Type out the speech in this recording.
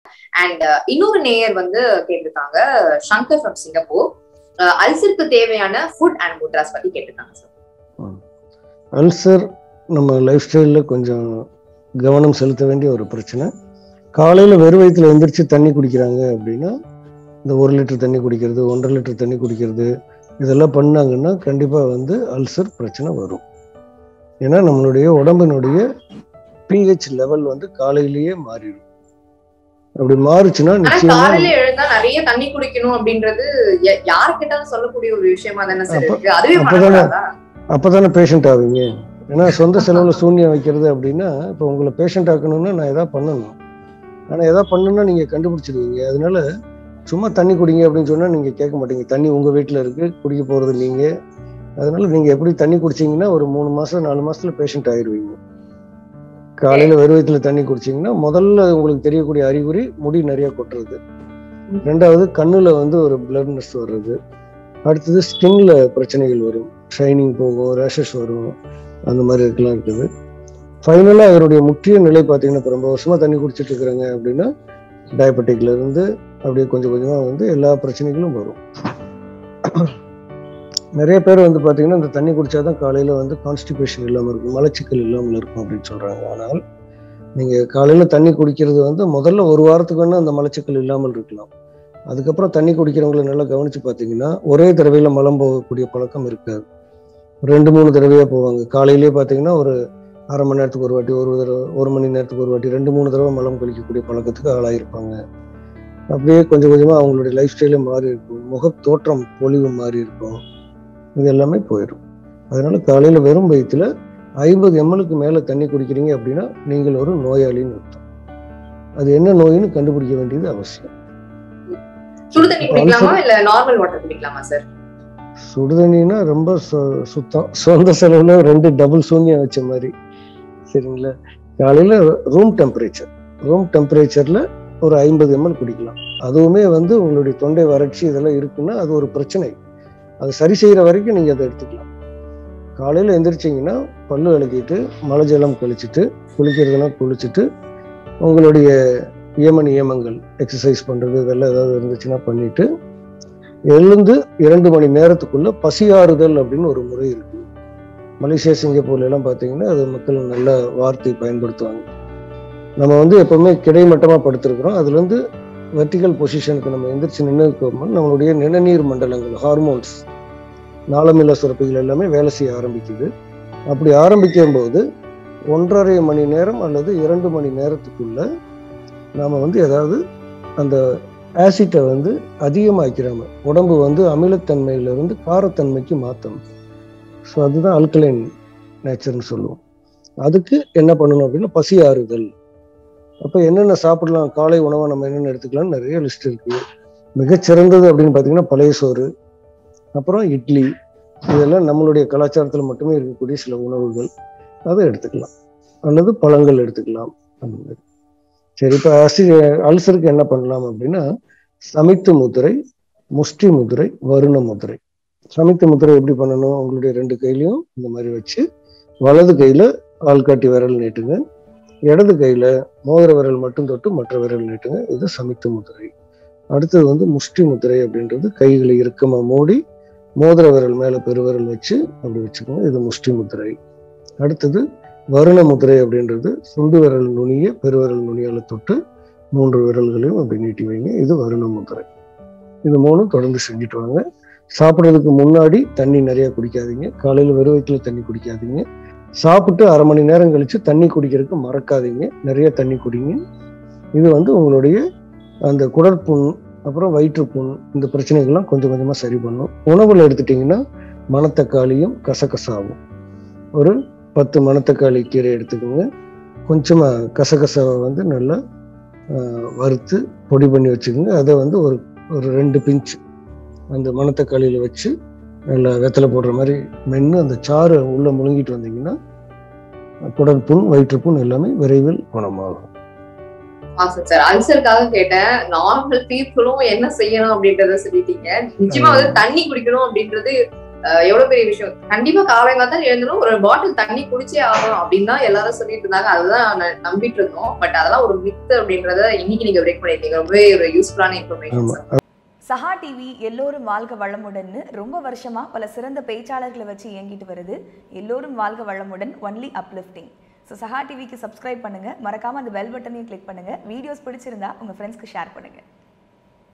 and இன்னொரு நேயர் வந்து கேட்டிருக்காங்க சங்கர் ஃப்ரம் சிங்கப்பூர் அல்சருக்கு தேவையான ஃபுட் அண்ட் முட்ராஸ் பத்தி கேட்டிருக்காங்க சார் அல்சர் நம்ம லைஃப் ஸ்டைலில் கொஞ்சம் கவனம் செலுத்த வேண்டிய ஒரு பிரச்சனை காலையில் வெறும் வயிற்றுல எந்திரிச்சு தண்ணி குடிக்கிறாங்க அப்படின்னா இந்த ஒரு லிட்டர் தண்ணி குடிக்கிறது ஒன்றரை லிட்டர் தண்ணி குடிக்கிறது இதெல்லாம் பண்ணாங்கன்னா கண்டிப்பாக வந்து அல்சர் பிரச்சனை வரும் ஏன்னா நம்மளுடைய உடம்பினுடைய பிஹெச் லெவல் வந்து காலையிலேயே மாறிடும் அப்படி மாறுச்சுன்னா ஆனா நிச்சயமா காலையில எழுந்தா நிறைய தண்ணி குடிக்கணும் அப்படின்றது ய- யாரு கேட்டாலும் சொல்லக்கூடிய ஒரு விஷயமா தானே சார் அப்ப- இருக்கு அதுவே அப்பதானே- பண்ணக்கூடாதா அப்பதானே பேஷண்ட் ஆவீங்க ஏன்னா சொந்த செலவுல சூன்யம் வைக்கிறது அப்படின்னா இப்போ உங்களை பேஷண்ட் ஆக்கணும்னா நான் எதாவது பண்ணணும் ஆனா எதாவது பண்ணணும்னா நீங்க கண்டுபிடிச்சிடுவீங்க அதனால சும்மா தண்ணி குடிங்க அப்படின்னு சொன்னா நீங்க கேட்க மாட்டீங்க தண்ணி உங்க வீட்டுல இருக்கு குடிக்க போறது நீங்க அதனால நீங்க எப்படி தண்ணி குடிச்சீங்கன்னா ஒரு மூணு மாசம் நாலு மாசத்துல பேஷண்ட் ஆயிடுவீங்க காலையில வெறும் வயிற்றுல தண்ணி குடிச்சீங்கன்னா முதல்ல உங்களுக்கு தெரியக்கூடிய அறிகுறி முடி நிறைய கொட்டுறது ரெண்டாவது கண்ணுல வந்து ஒரு பிளட்னஸ் வர்றது அடுத்தது ஸ்கின்ல பிரச்சனைகள் வரும் ஷைனிங் போகும் ரேஷஸ் வரும் அந்த மாதிரி இருக்கலாம் இருக்குது ஃபைனலாக அவருடைய முக்கிய நிலை பார்த்தீங்கன்னா இப்போ ரொம்ப வருஷமா தண்ணி குடிச்சிட்டு இருக்கிறாங்க அப்படின்னா டயபெட்டிக்ல இருந்து அப்படியே கொஞ்சம் கொஞ்சமாக வந்து எல்லா பிரச்சனைகளும் வரும் நிறைய பேர் வந்து பார்த்தீங்கன்னா இந்த தண்ணி குடிச்சாதான் காலையில் வந்து கான்ஸ்டிபேஷன் இல்லாமல் இருக்கும் மலச்சிக்கல் இல்லாமல் இருக்கும் அப்படின்னு சொல்கிறாங்க ஆனால் நீங்கள் காலையில் தண்ணி குடிக்கிறது வந்து முதல்ல ஒரு வாரத்துக்கு வேணால் அந்த மலச்சிக்கல் இல்லாமல் இருக்கலாம் அதுக்கப்புறம் தண்ணி குடிக்கிறவங்களை நல்லா கவனிச்சு பார்த்தீங்கன்னா ஒரே தடவையில் மலம் போகக்கூடிய பழக்கம் இருக்காது ரெண்டு மூணு தடவையாக போவாங்க காலையிலேயே பார்த்தீங்கன்னா ஒரு அரை மணி நேரத்துக்கு ஒரு வாட்டி ஒரு தடவை ஒரு மணி நேரத்துக்கு ஒரு வாட்டி ரெண்டு மூணு தடவை மலம் கழிக்கக்கூடிய பழக்கத்துக்கு ஆளாயிருப்பாங்க அப்படியே கொஞ்சம் கொஞ்சமாக அவங்களுடைய லைஃப் ஸ்டைலே மாறி இருக்கும் முக தோற்றம் பொலிவு மாறி இருக்கும் இது எல்லாமே போயிடும் அதனால காலையில் வெறும் வயிற்றுல ஐம்பது எம்எல்க்கு மேலே தண்ணி குடிக்கிறீங்க அப்படின்னா நீங்கள் ஒரு நோயாளின்னு அர்த்தம் அது என்ன நோயின்னு கண்டுபிடிக்க வேண்டியது அவசியம் சுடு தண்ணி குடிக்கலாமா இல்ல நார்மல் வாட்டர் குடிக்கலாமா சார் சுடுதண்ணினா ரொம்ப சு- சுத்தம் சொந்த செலவுல ரெண்டு டபுள் சூன்யம் வச்ச மாதிரி சரிங்களா காலையில ரூம் டெம்பரேச்சர் ரூம் டெம்பரேச்சர்ல ஒரு ஐம்பது எம்எல் குடிக்கலாம் அதுவுமே வந்து உங்களுடைய தொண்டை வறட்சி இதெல்லாம் இருக்குன்னா அது ஒரு பிரச்சனை அது சரி செய்யற வரைக்கும் நீங்க அதை எடுத்துக்கலாம் காலையில எந்திரிச்சிங்கன்னா பல்லு விளக்கிட்டு மலை ஜலம் கழிச்சிட்டு குளிக்கிறதுனா குளிச்சுட்டு உங்களுடைய நியம நியமங்கள் எக்ஸசைஸ் பண்றது இதெல்லாம் ஏதாவது இருந்துச்சுன்னா பண்ணிட்டு எழுந்து இரண்டு மணி நேரத்துக்குள்ள பசியாறுதல் அப்படின்னு ஒரு முறை இருக்கு மலேசியா சிங்கப்பூர்ல எல்லாம் பார்த்தீங்கன்னா அது மக்கள் நல்ல வார்த்தை பயன்படுத்துவாங்க நம்ம வந்து எப்பவுமே கிடைமட்டமா படுத்திருக்கிறோம் அதுல இருந்து வெர்டிகல் பொசிஷனுக்கு நம்ம எந்திரிச்சு நின்று நம்மளுடைய நிணநீர் மண்டலங்கள் ஹார்மோன்ஸ் நாளமில்லா சுரப்பிகள் எல்லாமே வேலை செய்ய ஆரம்பிக்குது அப்படி ஆரம்பிக்கும் போது ஒன்றரை மணி நேரம் அல்லது இரண்டு மணி நேரத்துக்குள்ள நாம வந்து ஏதாவது அந்த ஆசிட்டை வந்து அதிகமாக்கிறாம உடம்பு வந்து அமிலத்தன்மையிலிருந்து காரத்தன்மைக்கு மாற்றணும் ஸோ அதுதான் அல்கலைன் நேச்சர்னு சொல்லுவோம் அதுக்கு என்ன பண்ணணும் அப்படின்னா பசி ஆறுதல் அப்போ என்னென்ன சாப்பிடலாம் காலை உணவை நம்ம என்னென்ன எடுத்துக்கலாம் நிறைய லிஸ்ட் இருக்கு மிகச்சிறந்தது அப்படின்னு பார்த்தீங்கன்னா பழைய சோறு அப்புறம் இட்லி இதெல்லாம் நம்மளுடைய கலாச்சாரத்தில் மட்டுமே இருக்கக்கூடிய சில உணவுகள் அதை எடுத்துக்கலாம் அல்லது பழங்கள் எடுத்துக்கலாம் அந்த மாதிரி சரி இப்போ அசி அல்சருக்கு என்ன பண்ணலாம் அப்படின்னா சமித்து முதிரை முஷ்டி முதிரை வருண முதிரை சமித்து முதிரை எப்படி பண்ணணும் உங்களுடைய ரெண்டு கையிலையும் இந்த மாதிரி வச்சு வலது கையில ஆள்காட்டி விரல் நீட்டுங்க இடது கையில மோதிர விரல் மட்டும் தொட்டு மற்ற விரல் நீட்டுங்க இது சமித்து முதிரை அடுத்தது வந்து முஷ்டி முதிரை அப்படின்றது கைகளை இறுக்கமா மூடி மோதிர விரல் மேல பெருவிரல் வச்சு அப்படி வச்சுக்கோங்க இது முஷ்டி முதிரை அடுத்தது வருண முதிரை அப்படின்றது சுண்டு விரல் நுனிய பெருவிரல் நுனியால தொட்டு மூன்று விரல்களையும் அப்படி நீட்டி வைங்க இது வருண முதிரை இது மூணும் தொடர்ந்து செஞ்சுட்டு வாங்க சாப்பிட்றதுக்கு முன்னாடி தண்ணி நிறைய குடிக்காதீங்க காலையில வெறும் வயிற்றுல தண்ணி குடிக்காதீங்க சாப்பிட்டு அரை மணி நேரம் கழிச்சு தண்ணி குடிக்கிறதுக்கு மறக்காதீங்க நிறைய தண்ணி குடிங்க இது வந்து உங்களுடைய அந்த குடற்புண் அப்புறம் வயிற்றுப்புண் இந்த பிரச்சனைகள்லாம் கொஞ்சம் கொஞ்சமா சரி பண்ணும் உணவுல எடுத்துட்டீங்கன்னா மணத்தக்காளியும் கசகசாவும் ஒரு பத்து மணத்தக்காளி கீரை எடுத்துக்கோங்க கொஞ்சமா கசகசாவை வந்து நல்லா ஆஹ், வறுத்து பொடி பண்ணி வச்சுக்கோங்க அதை வந்து ஒரு ஒரு ரெண்டு பிஞ்ச் அந்த மணத்தக்காளியில வச்சு நல்லா வெத்தலை போடுற மாதிரி மென்று அந்த சாறு உள்ள முழுங்கிட்டு வந்தீங்கன்னா குடற்புண் வயிற்றுப்புண் எல்லாமே விரைவில் குணமாகும் ஆசம் சார் அல்சருக்காக கேட்டேன் நார்மல் பீப்புளும் என்ன செய்யணும் அப்படின்றத சொல்லிட்டீங்க நிச்சயமா வந்து தண்ணி குடிக்கணும் அப்படின்றது அஹ் எவ்வளவு பெரிய விஷயம் கண்டிப்பா காலையில எழுந்தணும் ஒரு பாட்டில் தண்ணி குடிச்சே ஆகணும் அப்படின்னு தான் எல்லாரும் சொல்லிட்டு இருந்தாங்க அதுதான் ந- நம்பிட்டு இருந்தோம் பட் அதெல்லாம் ஒரு மித்து அப்படின்றத இன்னைக்கு நீங்க பிரேக் பண்ணிருக்கீங்க ரொம்பவே ஒரு யூஸ்ஃபுல்லான இன்ஃபர்மேஷன் ஆமா சஹா டிவி எல்லோரும் வாழ்க வளமுடன்னு ரொம்ப வருஷமா பல சிறந்த பேச்சாளர்களை வச்சு இயங்கிட்டு வருது எல்லோரும் வாழ்க வளமுடன் ஒன்லி அப்லிஃப்டிங் ஸோ சஹா டிவிக்கு சப்ஸ்கிரைப் பண்ணுங்க மறக்காம அந்த பெல் பட்டனையும் கிளிக் பண்ணுங்க வீடியோஸ் பிடிச்சிருந்தா உங்க ஃப்ரெண்ட்ஸ்க்கு ஷேர் பண்ணுங்க